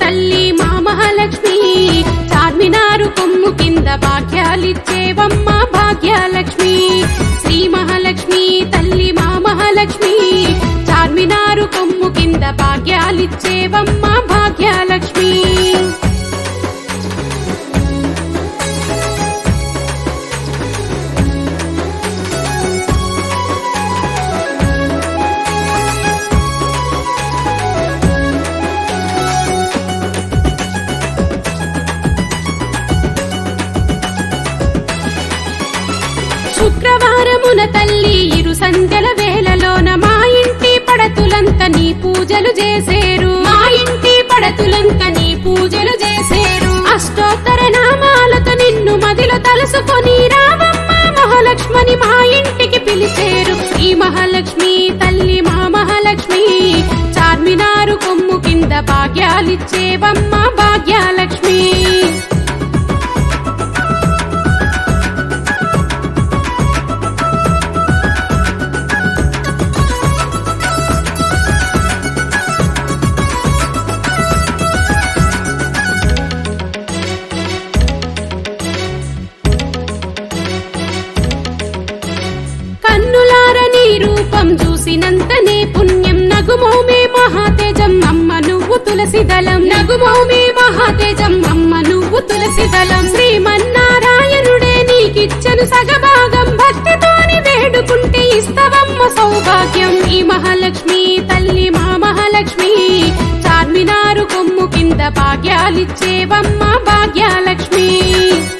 తల్లి మా మహాలక్ష్మి చార్మినారు కొమ్ము కింద భాగ్యాలిచ్చేవమ్మ భాగ్యలక్ష్మి శ్రీ మహాలక్ష్మి తల్లి మా మహాలక్ష్మి చార్మినారు కొమ్ము కింద భాగ్యాలిచ్చేవమ్మ భాగ్యలక్ష్మి శుక్రవారమున తల్లి ఇరు సంధ్యల వేళలోన మా ఇంటి పడతులంత నీ పూజలు చేసేరు మా ఇంటి పడతులంత నీ పూజలు చేసేరు అష్టోత్తర నామాలతో నిన్ను మదిలో తలుసుకొని రావమ్మ మహాలక్ష్మని మా ఇంటికి పిలిచేరు శ్రీ మహాలక్ష్మి తల్లి మా మహాలక్ష్మి చార్మినారు కొమ్ము కింద భాగ్యాలిచ్చేవమ్మ భాగ్యలక్ష్మి కన్నులార నీ రూపం చూసినంతనే పుణ్యం నగుమోమే మహాతేజం అమ్మ నువ్వు తులసి దళం నగుమోమే మహాతేజం అమ్మ నువ్వు తులసి దళం శ్రీమన్నారాయణుడే నీకిచ్చను సగభాగం భక్తితోని వేడుకుంటే ఇస్తవమ్మ సౌభాగ్యం ఈ మహాలక్ష్మి తల్లి మా మహాలక్ష్మి చార్మినారు కొమ్ము కింద భాగ్యాలిచ్చేవమ్మ భాగ్యలక్ష్మి